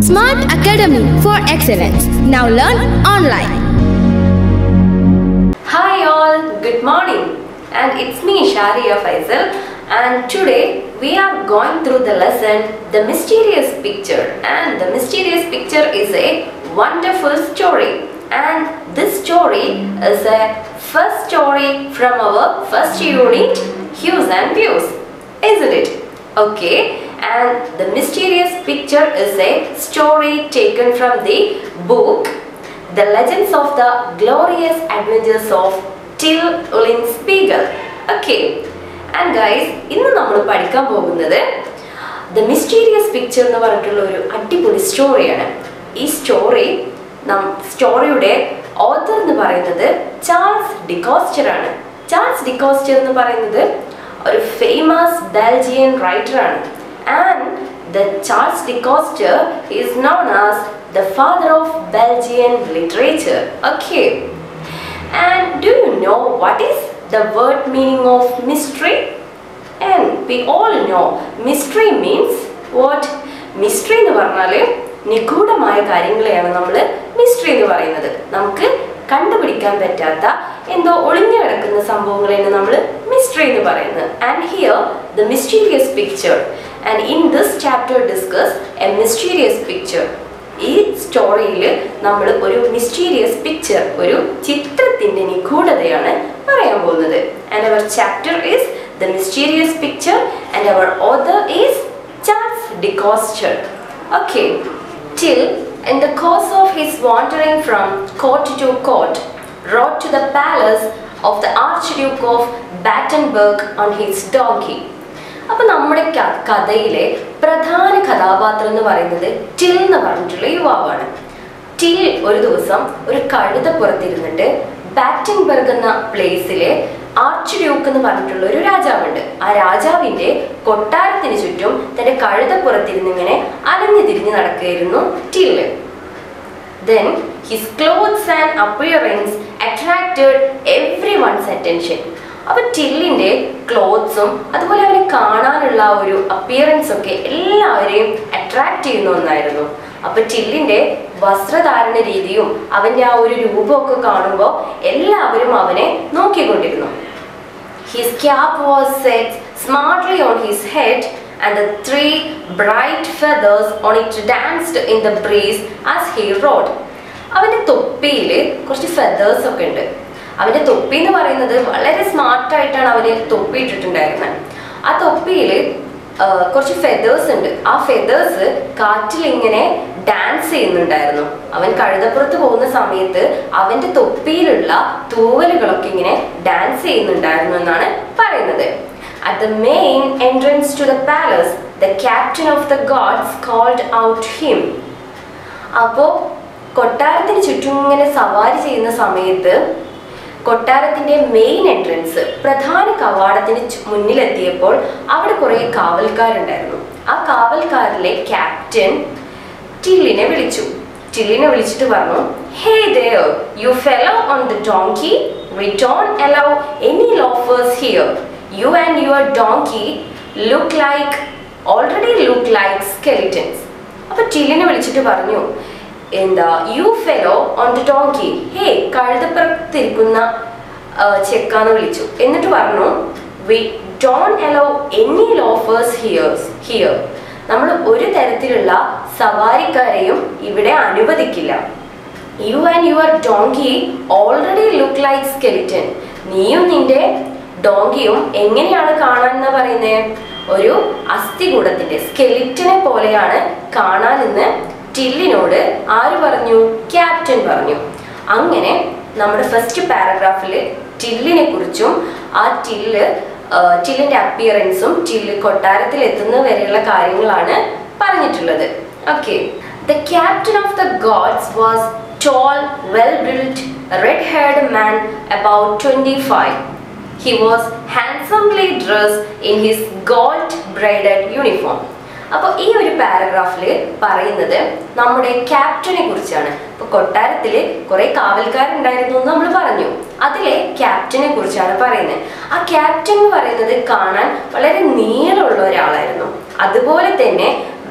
Smart Academy for Excellence. Now learn online. Hi all, good morning. And it's me Sharia Faisal and today we are going through the lesson The Mysterious Picture and the mysterious picture is a wonderful story and this story is a first story from our first unit Hues and Views isn't it? Okay, and the mysterious picture is a story taken from the book The Legends of the Glorious Adventures of Till Spiegel. Okay, and guys, ഇന്ന് നമ്മൾ പഠിക്കാൻ പോകുന്നത് the mysterious picture എന്ന് പറഞ്ഞിട്ടുള്ള ഒരു അടിപൊളി സ്റ്റോറിയാണ് ഈ സ്റ്റോറി നം സ്റ്റോറിയുടെ ഓത്തർ എന്ന് പറയുന്നത് ചാൾസ് ഡിക്കോസ്റ്റർ ആണ് ചാൾസ് ഡിക്കോസ്റ്റർ എന്ന് പറയുന്നത് ഒരു ഫേമസ് ബെൽജിയൻ റൈറ്റർ ആണ് and the Charles De Coster is known as the father of Belgian literature okay And do you know what is the word meaning of mystery? And we all know mystery means what? Mystery എന്ന് പറഞ്ഞാൽ നിഗൂഢമായ കാര്യങ്ങളെയാണ് നമ്മൾ mystery എന്ന് പറയുന്നത് നമുക്ക് കണ്ടുപിടിക്കാൻ പറ്റാത്ത എന്തോ ഒളിഞ്ഞു കിടക്കുന്ന സംഭവങ്ങളെയാണ് നമ്മൾ മിസ്റ്ററി എന്ന് പറയുന്നത് and here the mysterious picture and in this chapter discuss a mysterious picture ഈ സ്റ്റോറിയിൽ നമ്മൾ ഒരു മിസ്റ്റീരിയസ് പിക്ചർ ഒരു ചിത്രത്തിന്റെ നിഗൂഢതയാണ് പറയാൻ പോകുന്നത് and our chapter is the mysterious picture and our author is Charles De Coster okay Tyl in the course of his wandering from court to court rode to the palace of the archduke of battenberg on his donkey അപ്പൊ നമ്മുടെ ക- കഥയിലെ പ്രധാന കഥാപാത്രം എന്ന് പറയുന്നത് till എന്ന് പറഞ്ഞിട്ടുള്ള യുവാവാണ് ടിൽ ഒരു ദിവസം ഒരു കഴുതപ്പുറത്തിരുന്നിട്ട് ബാറ്റൻബർഗ് എന്ന പ്ലേസിലെ ആർച്ച് ഡ്യൂക്ക് എന്ന് പറഞ്ഞിട്ടുള്ള ഒരു രാജാവുണ്ട് ആ രാജാവിന്റെ കൊട്ടാരത്തിന് ചുറ്റും തന്റെ കഴുതപ്പുറത്തിരുന്ന് ഇങ്ങനെ അലഞ്ഞു തിരിഞ്ഞ് നടക്കുകയായിരുന്നു Tyl Then his clothes and appearance attracted everyone's attention. അപ്പൊ ടില്ലിന്റെ ക്ലോത്ത്സും അതുപോലെ അവനെ കാണാനുള്ള ആ ഒരു അപ്പിയറൻസ് ഒക്കെ എല്ലാവരെയും അട്രാക്ട് ചെയ്യുന്ന ഒന്നായിരുന്നു അപ്പൊ ടില്ലിന്റെ വസ്ത്രധാരണ രീതിയും അവന്റെ ആ ഒരു രൂപമൊക്കെ കാണുമ്പോൾ എല്ലാവരും അവനെ നോക്കിക്കൊണ്ടിരുന്നു His cap was set smartly on his head, and the three bright feathers on it danced in the breeze as he rode. അവന്റെ തൊപ്പിയിൽ കുറച്ച് ഫെദേഴ്സ് ഒക്കെ ഉണ്ട് അവന്റെ തൊപ്പി എന്ന് പറയുന്നത് വളരെ സ്മാർട്ട് ആയിട്ടാണ് അവന് തൊപ്പി ഇട്ടിട്ടുണ്ടായിരുന്നത് ആ തൊപ്പിയിൽ കുറച്ച് ഫെദേഴ്സ് ഉണ്ട് ആ ഫെദേഴ്സ് കാറ്റിൽ ഇങ്ങനെ ഡാൻസ് ചെയ്യുന്നുണ്ടായിരുന്നു അവൻ കഴുതപ്പുറത്ത് പോകുന്ന സമയത്ത് അവന്റെ തൊപ്പിയിലുള്ള തൂവലുകളൊക്കെ ഇങ്ങനെ ഡാൻസ് ചെയ്യുന്നുണ്ടായിരുന്നു എന്നാണ് പറയുന്നത് At the main entrance to the palace, the captain of the guards called out him. അപ്പോൾ കൊട്ടാരത്തിന് ചുറ്റും ഇങ്ങനെ സവാരി ചെയ്യുന്ന സമയത്ത് കൊട്ടാരത്തിന്റെ മെയിൻ എൻട്രൻസ് പ്രധാന കവാടത്തിന് ചു- മുന്നിലെത്തിയപ്പോൾ അവിടെ കുറെ കാവൽക്കാരുണ്ടായിരുന്നു ആ കാവൽക്കാരിലെ ക്യാപ്റ്റൻ ടില്ലിനെ വിളിച്ചു ടില്ലിനെ വിളിച്ചിട്ട് പറഞ്ഞു hey there you fellow on the donkey we don't allow any loafers here you and your donkey look like already look like skeletons അപ്പൊ ടില്ലിനെ വിളിച്ചിട്ട് പറഞ്ഞു എന്താ you fellow on the donkey hey കഴുതപ്പുറത്തിരിക്കുന്ന ആ, ചെക്കാന്ന് വിളിച്ചു എന്നിട്ട് പറഞ്ഞു we don't allow any loafers here's here നമ്മൾ ഒരു തരത്തിലുള്ള സവാരിക്കാരെയും ഇവിടെ അനുവദിക്കില്ല you and your donkey already look like skeleton നീയും നിന്റെ ഡോങ്കിയും എങ്ങനെയാണ് കാണാൻ എന്ന് പറയുന്നത് ഒരു അസ്ഥികൂടത്തിന്റെ സ്കെലിറ്റനെ പോലെയാണ് കാണാനെന്ന് ടില്ലിനോട് ആര് പറഞ്ഞു ക്യാപ്റ്റൻ പറഞ്ഞു അങ്ങനെ നമ്മുടെ ഫസ്റ്റ് പാരഗ്രാഫിൽ ടില്ലിനെ കുറിച്ചും ആ ടില്ല് ആ, ടില്ലിന്റെ അപ്പിയറൻസും ടില്ല് കൊട്ടാരത്തിൽ എത്തുന്ന വരെയുള്ള കാര്യങ്ങളാണ് പറഞ്ഞിട്ടുള്ളത് okay the captain of the guards was tall well build red haired man about twenty five he was handsomely dress in his gold braided uniform അപ്പോൾ ഈ ഒരു പാരഗ്രാഫിൽ പറയുന്നത് നമ്മുടെ ക്യാപ്റ്റനെ കുറിച്ചാണ് ഇപ്പൊ കൊട്ടാരത്തിൽ കുറെ കാവൽക്കാരുണ്ടായിരുന്നു എന്ന് നമ്മൾ പറഞ്ഞു അതിലെ ക്യാപ്റ്റനെ കുറിച്ചാണ് പറയുന്നത് ആ ക്യാപ്റ്റൻ എന്ന് പറയുന്നത് കാണാൻ വളരെ നീളമുള്ള ഒരാളായിരുന്നു അതുപോലെ തന്നെ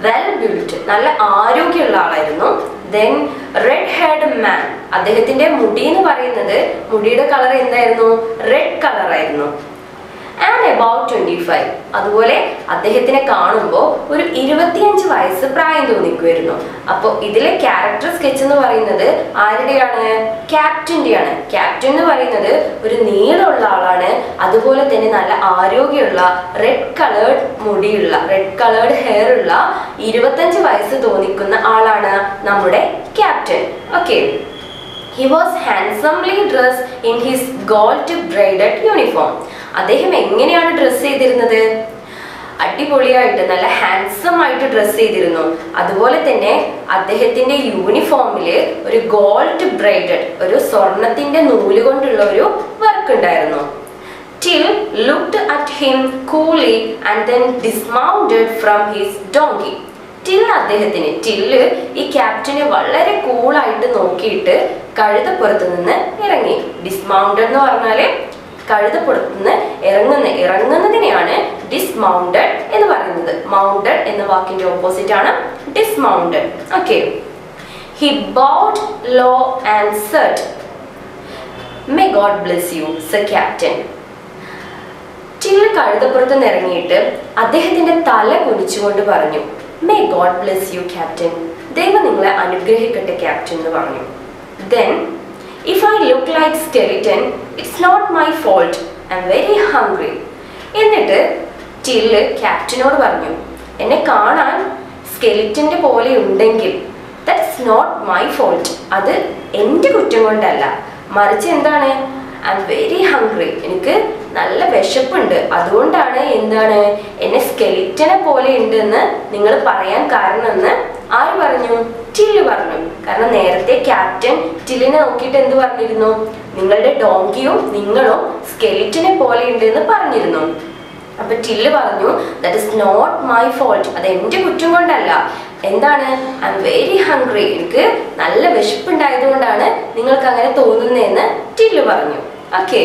വെൽ ബിൽറ്റ് നല്ല ആരോഗ്യമുള്ള ആളായിരുന്നു ദെൻ റെഡ് ഹെയർഡ് മാൻ അദ്ദേഹത്തിന്റെ മുടി എന്ന് പറയുന്നത് മുടിയുടെ കളർ എന്തായിരുന്നു റെഡ് കളർ ആയിരുന്നു ആൻഡ് അബൌട്ട് ട്വന്റി ഫൈവ് അതുപോലെ അദ്ദേഹത്തിനെ കാണുമ്പോൾ ഒരു ഇരുപത്തിയഞ്ച് വയസ്സ് പ്രായം തോന്നിക്കുമായിരുന്നു അപ്പോൾ ഇതിലെ ക്യാരക്ടർ സ്കെച്ച് എന്ന് പറയുന്നത് ആരുടെയാണ് ക്യാപ്റ്റന്റെയാണ് ക്യാപ്റ്റൻ എന്ന് പറയുന്നത് ഒരു നീളമുള്ള ആളാണ് അതുപോലെ തന്നെ നല്ല ആരോഗ്യമുള്ള റെഡ് കളേർഡ് മുടിയുള്ള റെഡ് കളേർഡ് ഹെയർ ഉള്ള ഇരുപത്തഞ്ച് വയസ്സ് തോന്നിക്കുന്ന ആളാണ് നമ്മുടെ captain okay he was handsomely dress in his gold braided uniform അദ്ദേഹം എങ്ങനെയാണ് ഡ്രസ് ചെയ്തിരുന്നത് അടിപൊളിയായിട്ട് നല്ല ഹാൻസം ആയിട്ട് ഡ്രസ് ചെയ്തിരുന്നു അതുപോലെ തന്നെ അദ്ദേഹത്തിന്റെ യൂണിഫോമില് ഒരു ഗോൾഡ് ബ്രൈഡഡ് ഒരു സ്വർണത്തിന്റെ നൂല് കൊണ്ടുള്ള ഒരു വർക്ക് ഉണ്ടായിരുന്നു Tyl looked at him coolly and then dismounted from his donkey Tyl അദ്ദേഹത്തിന് ടില്ല് ഈ ക്യാപ്റ്റനെ വളരെ കൂളായിട്ട് നോക്കിയിട്ട് കഴുതപ്പുറത്ത് നിന്ന് ഇറങ്ങി ഡിസ്മൗണ്ടഡ് എന്ന് പറഞ്ഞാല് കഴുതപ്പുറത്ത് നിന്ന് ഇറങ്ങുന്ന ഇറങ്ങുന്നതിനെയാണ് ഡിസ്മൗണ്ടഡ് എന്ന് പറയുന്നത് മൗണ്ടഡ് എന്ന വാക്കിന്റെ ഓപ്പോസിറ്റ് ആണ് dismounted okay he bowed low and said may God bless you sir captain ചില്ല് കഴുതപ്പുറത്ത് നിന്ന് ഇറങ്ങിയിട്ട് അദ്ദേഹത്തിന്റെ തല കുനിച്ചുകൊണ്ട് പറഞ്ഞു may God bless you captain ദൈവം നിങ്ങളെ അനുഗ്രഹിക്കട്ടെ ക്യാപ്റ്റൻ എന്ന് പറഞ്ഞു then if I look like skeleton it's not my fault I am very hungry എന്നിട്ട് ടില്ല് ക്യാപ്റ്റനോട് പറഞ്ഞു എന്നെ കാണാൻ സ്കെലിറ്റന്റെ പോലെ ഉണ്ടെങ്കിൽ ദാറ്റ്സ് നോട്ട് മൈ ഫോൾട്ട് അത് എൻ്റെ കുറ്റം കൊണ്ടല്ല മറിച്ച് എന്താണ് ഐ എം വെരി ഹംഗ്രി എനിക്ക് നല്ല വിശപ്പുണ്ട് അതുകൊണ്ടാണ് എന്താണ് എന്നെ സ്കെലിറ്റനെ പോലെ ഉണ്ടെന്ന് നിങ്ങൾ പറയാൻ കാരണം എന്ന് ആര് പറഞ്ഞു ടില്ല് പറഞ്ഞു കാരണം നേരത്തെ ക്യാപ്റ്റൻ ടില്ലിനെ നോക്കിയിട്ട് എന്ത് പറഞ്ഞിരുന്നു നിങ്ങളുടെ ഡോങ്കിയും നിങ്ങളും സ്കെലിറ്റനെ പോലെ ഉണ്ട് എന്ന് പറഞ്ഞിരുന്നു അപ്പൊ ടില്ല് പറഞ്ഞു that is not my fault അത് എൻ്റെ കുറ്റം കൊണ്ടല്ല എന്താണ് ഐ എം വെരി ഹംഗ്രി എനിക്ക് നല്ല വിശപ്പുണ്ടായത് കൊണ്ടാണ് നിങ്ങൾക്ക് അങ്ങനെ തോന്നുന്നതെന്ന് ടില്ല് പറഞ്ഞു okay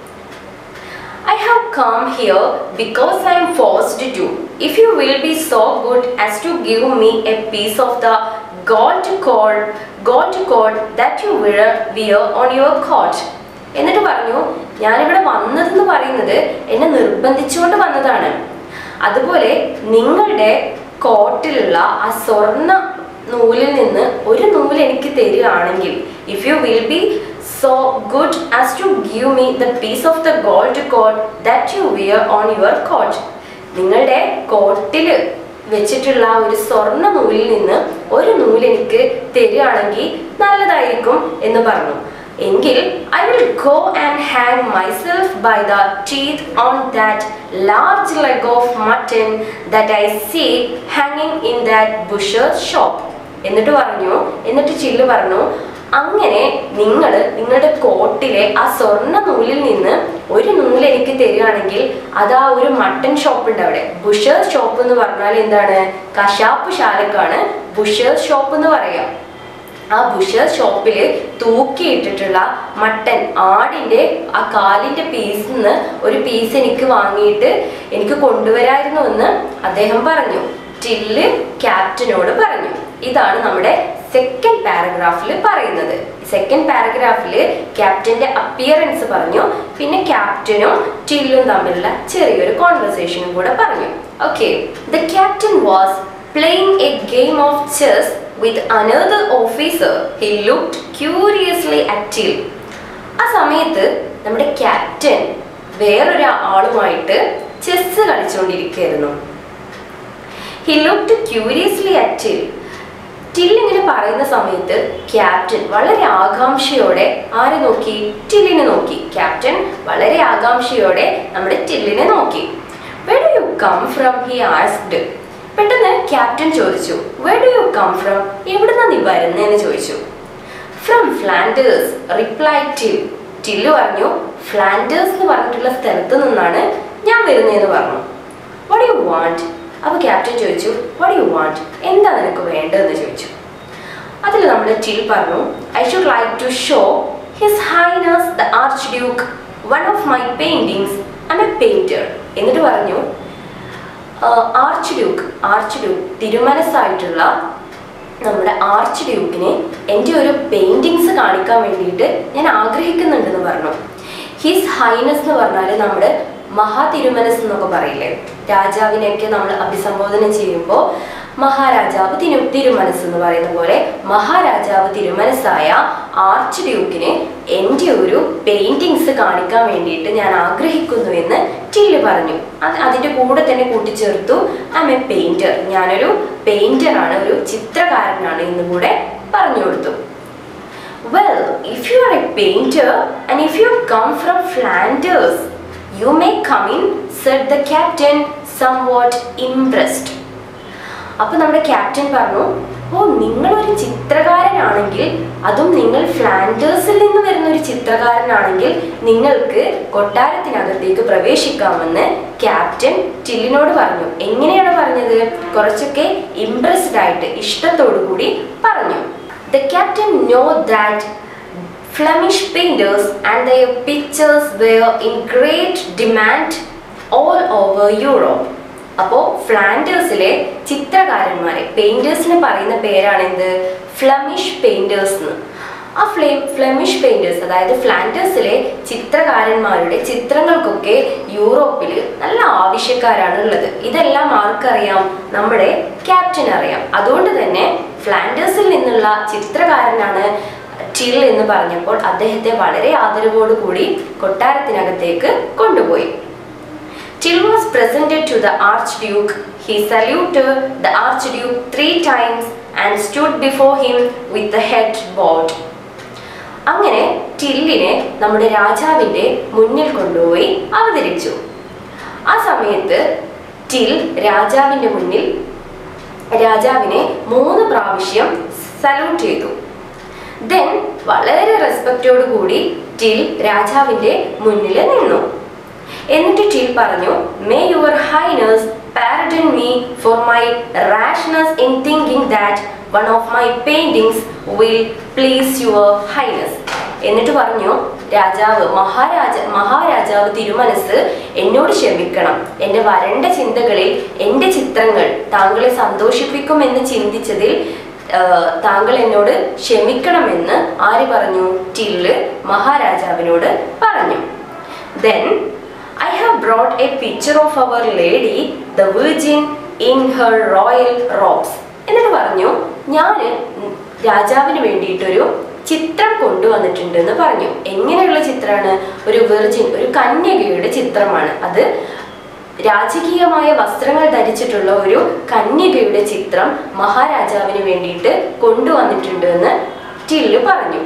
I have come here because I am forced to. If you will be so good as to give me a piece of the gold cord, gold cord that you wear, wear on your coat. എന്നിട്ട് പറഞ്ഞു ഞാനിവിടെ വന്നതെന്ന് പറയുന്നത് എന്നെ നിർബന്ധിച്ചുകൊണ്ട് വന്നതാണ് അതുപോലെ നിങ്ങളുടെ കോട്ടിലുള്ള ആ സ്വർണ്ണ നൂലിൽ നിന്ന് ഒരു നൂല് എനിക്ക് തരികയാണെങ്കിൽ if you will be so good as to give me the piece of the gold cord that you wear on your coat നിങ്ങളുടെ കോട്ടിൽ വെച്ചിട്ടുള്ള ആ ഒരു സ്വർണ്ണ നൂലിൽ നിന്ന് ഒരു നൂല് എനിക്ക് തരികയാണെങ്കിൽ നല്ലതായിരിക്കും എന്ന് പറഞ്ഞു എങ്കിൽ I will go and hang myself by the teeth on that large leg of mutton that I see ഹാങ്ങിങ് ഇൻ ദാറ്റ് ബുഷേഴ്സ് ഷോപ്പ് എന്നിട്ട് പറഞ്ഞു എന്നിട്ട് ചില്ല് പറഞ്ഞു അങ്ങനെ നിങ്ങൾ നിങ്ങളുടെ കോട്ടിലെ ആ സ്വർണ്ണ നൂലിൽ നിന്ന് ഒരു നൂല് എനിക്ക് തരികയാണെങ്കിൽ അത് ആ ഒരു മട്ടൺ ഷോപ്പ് ഉണ്ട് അവിടെ ബുഷേഴ്സ് ഷോപ്പ് എന്ന് പറഞ്ഞാൽ എന്താണ് കശാപ്പ് ശാലക്കാണ് ബുഷേഴ്സ് ഷോപ്പ് എന്ന് പറയാം ആ ബുഷേഴ്സ് ഷോപ്പിൽ തൂക്കിയിട്ടിട്ടുള്ള മട്ടൻ ആടിന്റെ ആ കാലിന്റെ പീസിൽ നിന്ന് ഒരു പീസ് എനിക്ക് വാങ്ങിയിട്ട് എനിക്ക് കൊണ്ടുവരായിരുന്നു എന്ന് അദ്ദേഹം പറഞ്ഞു ടില്ല് ക്യാപ്റ്റനോട് പറഞ്ഞു ഇതാണ് നമ്മുടെ സെക്കൻഡ് പാരഗ്രാഫിൽ പറയുന്നത് സെക്കൻഡ് പാരഗ്രാഫിൽ ക്യാപ്റ്റന്റെ അപ്പിയറൻസ് പറഞ്ഞു പിന്നെ ക്യാപ്റ്റനും ടില്ലും തമ്മിലുള്ള ചെറിയൊരു കോൺവെർസേഷനും കൂടെ പറഞ്ഞു okay the captain was playing a game of chess with another officer he looked curiously at Tyl ആ സമയത്ത് നമ്മുടെ ക്യാപ്റ്റൻ വേറൊരു ആളുമായിട്ട് ചെസ് കളിച്ചുകൊണ്ടിരിക്കുകയായിരുന്നു he looked curiously at Tyl Tyl ഇങ്ങനെ പറയുന്ന സമയത്ത് ക്യാപ്റ്റൻ വളരെ ആകാംക്ഷയോടെ ആരെ നോക്കി ടില്ലിനെ നോക്കി ക്യാപ്റ്റൻ വളരെ ആകാംക്ഷയോടെ നമ്മുടെ ടില്ലിനെ നോക്കി where do you come from he asked പെട്ടെന്ന് ക്യാപ്റ്റൻ ചോദിച്ചു where do you come from എവിടുന്നാ നീ വരുന്നതെന്ന് ചോദിച്ചു from Flanders reply Tyl Tyl പറഞ്ഞു ഫ്ലാൻഡേഴ്സ് എന്ന് പറഞ്ഞിട്ടുള്ള സ്ഥലത്ത് നിന്നാണ് ഞാൻ വരുന്നതെന്ന് പറഞ്ഞു വാട്ട് യു വാണ്ട് അപ്പോൾ ക്യാപ്റ്റൻ ചോദിച്ചു വാട്ട് യു വാണ്ട് എന്താ നിനക്ക് വേണ്ടതെന്ന് ചോദിച്ചു അതിൽ നമ്മുടെ ടിൽ പറഞ്ഞു I should like to show his highness the archduke one of my paintings I A painter എന്നിട്ട് പറഞ്ഞു ആർച്ച് ഡ്യൂക്ക് ആർച്ച് ഡ്യൂക്ക് തിരുമനസ്സായിട്ടുള്ള നമ്മുടെ ആർച്ച് ഡ്യൂക്കിനെ എൻ്റെ ഒരു പെയിൻറ്റിങ്സ് കാണിക്കാൻ വേണ്ടിയിട്ട് ഞാൻ ആഗ്രഹിക്കുന്നുണ്ടെന്ന് പറഞ്ഞു ഹിസ് ഹൈനസ് എന്ന് പറഞ്ഞാൽ നമ്മുടെ മഹാ തിരുമനസ് എന്നൊക്കെ പറയില്ലേ രാജാവിനെയൊക്കെ നമ്മൾ അഭിസംബോധന ചെയ്യുമ്പോൾ മഹാരാജാവ് തിരു തിരുമനസ് എന്ന് പറയുന്ന പോലെ മഹാരാജാവ് തിരുമനസ്സായ ആർച്ച് ഡ്യൂക്കിന് എൻ്റെ ഒരു പെയിൻറ്റിങ്സ് കാണിക്കാൻ വേണ്ടിയിട്ട് ഞാൻ ആഗ്രഹിക്കുന്നു എന്ന് ടില്ല് പറഞ്ഞു അത് അതിൻ്റെ കൂടെ തന്നെ കൂട്ടിച്ചേർത്തു ഐ എം എ പെയിൻറ്റർ ഞാനൊരു പെയിൻറ്ററാണ് ഒരു ചിത്രകാരനാണ് എന്നും കൂടെ പറഞ്ഞു കൊടുത്തു Well, if you are a painter and if you come from Flanders, you may come in, said the captain, somewhat impressed. അപ്പൊ നമ്മുടെ ക്യാപ്റ്റൻ പറഞ്ഞു ഓ നിങ്ങളൊരു ചിത്രകാരനാണെങ്കിൽ അതും നിങ്ങൾ ഫ്ലാൻഡേഴ്സിൽ നിന്ന് വരുന്ന ഒരു ചിത്രകാരനാണെങ്കിൽ നിങ്ങൾക്ക് കൊട്ടാരത്തിനകത്തേക്ക് പ്രവേശിക്കാമെന്ന് ക്യാപ്റ്റൻ ടില്ലിനോട് പറഞ്ഞു എങ്ങനെയാണ് പറഞ്ഞത് കുറച്ചൊക്കെ ഇംപ്രസ്ഡ് ആയിട്ട് ഇഷ്ടത്തോടു കൂടി പറഞ്ഞു The captain know that Flemish painters and their pictures were in great demand all over Europe. അപ്പോൾ ഫ്ലാൻഡേഴ്സിലെ ചിത്രകാരന്മാരെ പെയിൻറ്റേഴ്സിന് പറയുന്ന പേരാണ് എന്ത് ഫ്ലമിഷ് പെയിൻറ്റേഴ്സ് എന്ന് ആ ഫ്ലേ ഫ്ലമിഷ് പെയിൻറ്റേഴ്സ് അതായത് ഫ്ലാൻഡേഴ്സിലെ ചിത്രകാരന്മാരുടെ ചിത്രങ്ങൾക്കൊക്കെ യൂറോപ്പിൽ നല്ല ആവശ്യക്കാരാണ് ഉള്ളത് ഇതെല്ലാം ആർക്കറിയാം നമ്മുടെ ക്യാപ്റ്റൻ അറിയാം അതുകൊണ്ട് തന്നെ ഫ്ലാൻഡേഴ്സിൽ നിന്നുള്ള ചിത്രകാരനാണ് ടിൽ എന്ന് പറഞ്ഞപ്പോൾ അദ്ദേഹത്തെ വളരെ ആദരവോടു കൂടി കൊട്ടാരത്തിനകത്തേക്ക് കൊണ്ടുപോയി Till was presented to the Archduke. He saluted the Archduke three times and stood before him with the head bowed. അങ്ങനെ ടില്ലിനെ നമ്മുടെ രാജാവിൻ്റെ മുന്നിൽ കൊണ്ടുപോയി അവതരിച്ചു ആ സമയത്ത് ടിൽ രാജാവിൻ്റെ മുന്നിൽ രാജാവിനെ മൂന്ന് പ്രാവശ്യം സല്യൂട്ട് ചെയ്തു ദെൻ വളരെ റെസ്പെക്റ്റോടു കൂടി ടിൽ രാജാവിൻ്റെ മുന്നിൽ നിന്നു എന്നിട്ട് ടിൽ പറഞ്ഞു may your highness pardon me for my rashness in thinking that one of my paintings will please your highness എന്നിട്ട് പറഞ്ഞു രാജാവ് മഹാരാജ മഹാരാജാവ് തിരുമനസ് എന്നോട് ക്ഷമിക്കണം എൻ്റെ വരണ്ട ചിന്തകളിൽ എൻ്റെ ചിത്രങ്ങൾ താങ്കളെ സന്തോഷിപ്പിക്കുമെന്ന് ചിന്തിച്ചതിൽ ആ, താങ്കൾ എന്നോട് ക്ഷമിക്കണമെന്ന് ആര് പറഞ്ഞു ടില്ല് മഹാരാജാവിനോട് പറഞ്ഞു then I have brought a picture of our lady, the virgin, in her royal robes. എന്നിട്ട് പറഞ്ഞു ഞാൻ രാജാവിന് വേണ്ടിയിട്ടൊരു ചിത്രം കൊണ്ടുവന്നിട്ടുണ്ട് എന്ന് പറഞ്ഞു എങ്ങനെയുള്ള ചിത്രമാണ് ഒരു വെർജിൻ ഒരു കന്യകയുടെ ചിത്രമാണ് അത് രാജകീയമായ വസ്ത്രങ്ങൾ ധരിച്ചിട്ടുള്ള ഒരു കന്യകയുടെ ചിത്രം മഹാരാജാവിന് വേണ്ടിയിട്ട് കൊണ്ടുവന്നിട്ടുണ്ട് എന്ന് ടില്ല് പറഞ്ഞു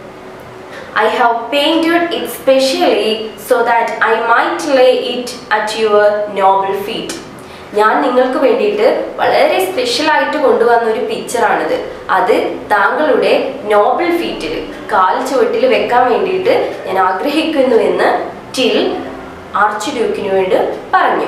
I have painted it specially so that I might lay it at your noble feet. ഞാൻ നിങ്ങൾക്ക് വേണ്ടിയിട്ട് വളരെ സ്പെഷ്യലായിട്ട് കൊണ്ടുവന്ന ഒരു പിക്ചറാണിത് അത് താങ്കളുടെ നോബൽ ഫീറ്റിൽ കാൽ ചുവട്ടിൽ വെക്കാൻ വേണ്ടിയിട്ട് ഞാൻ ആഗ്രഹിക്കുന്നുവെന്ന് ടിൽ ആർച്ച് ഡ്യൂക്കിന് വേണ്ടി പറഞ്ഞു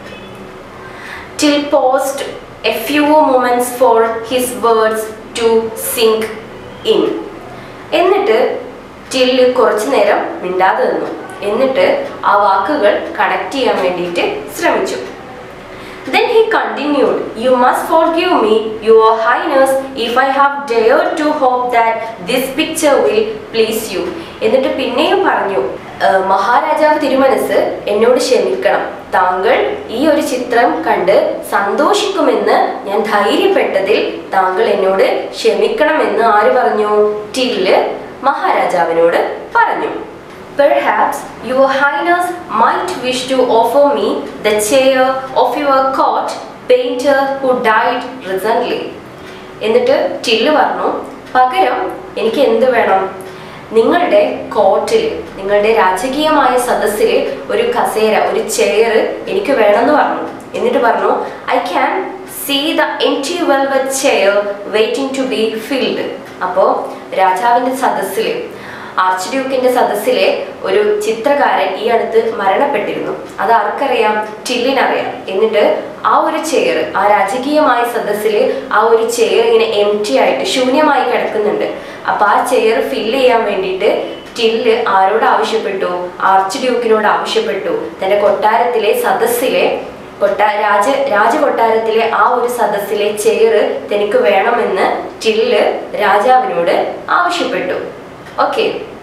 Tyl post a few moments for his words to sink in എന്നിട്ട് ടില്ല് കുറച്ചു നേരം മിണ്ടാതെ നിന്നു എന്നിട്ട് ആ വാക്കുകൾ കണക്ട് ചെയ്യാൻ വേണ്ടിയിട്ട് ശ്രമിച്ചു Then he continued, You must forgive me, Your Highness, if I have dared to hope that this picture will please you. എന്നിട്ട് പിന്നെയും പറഞ്ഞു "ഏഹ്, മഹാരാജാവ് തിരുമനസ് എന്നോട് ക്ഷമിക്കണം താങ്കൾ ഈ ഒരു ചിത്രം കണ്ട് സന്തോഷിക്കുമെന്ന് ഞാൻ ധൈര്യപ്പെട്ടതിൽ താങ്കൾ എന്നോട് ക്ഷമിക്കണമെന്ന് ആര് പറഞ്ഞു ടില്ല് മഹാരാജാവിനോട് പറഞ്ഞു Perhaps your highness might wish to offer me the chair of your court painter who died recently. എന്നിട്ട് ടില്ല് പറഞ്ഞു പകരം എനിക്ക് എന്ത് വേണം നിങ്ങളുടെ കോർട്ടിൽ നിങ്ങളുടെ രാജകീയമായ സദസ്സിൽ ഒരു കസേര ഒരു ചെയർ എനിക്ക് വേണമെന്ന് പറഞ്ഞു എന്നിട്ട് പറഞ്ഞു I can see the empty velvet chair waiting to be filled അപ്പോൾ രാജാവിൻ്റെ സദസ്സിൽ ആർച്ച് ഡ്യൂക്കിന്റെ സദസ്സിലെ ഒരു ചിത്രകാരൻ ഈ അടുത്ത് മരണപ്പെട്ടിരുന്നു അത് ആർക്കറിയാം ടില്ലിനറിയാം എന്നിട്ട് ആ ഒരു ചെയർ ആ രാജകീയമായ സദസ്സിൽ ആ ഒരു ചെയർ ഇങ്ങനെ എം ആയിട്ട് ശൂന്യമായി കിടക്കുന്നുണ്ട് അപ്പൊ ആ ചെയർ ഫില്ല് ചെയ്യാൻ വേണ്ടിയിട്ട് ടില്ല് ആരോട് ആവശ്യപ്പെട്ടു ആർച്ച് ഡ്യൂക്കിനോട് ആവശ്യപ്പെട്ടു തന്റെ കൊട്ടാരത്തിലെ സദസ്സിലെ കൊട്ടാ രാജ രാജകൊട്ടാരത്തിലെ ആ ഒരു സദസ്സിലെ ചെയർ തനിക്ക് വേണമെന്ന് ടില്ല് രാജാവിനോട് ആവശ്യപ്പെട്ടു ഓക്കെ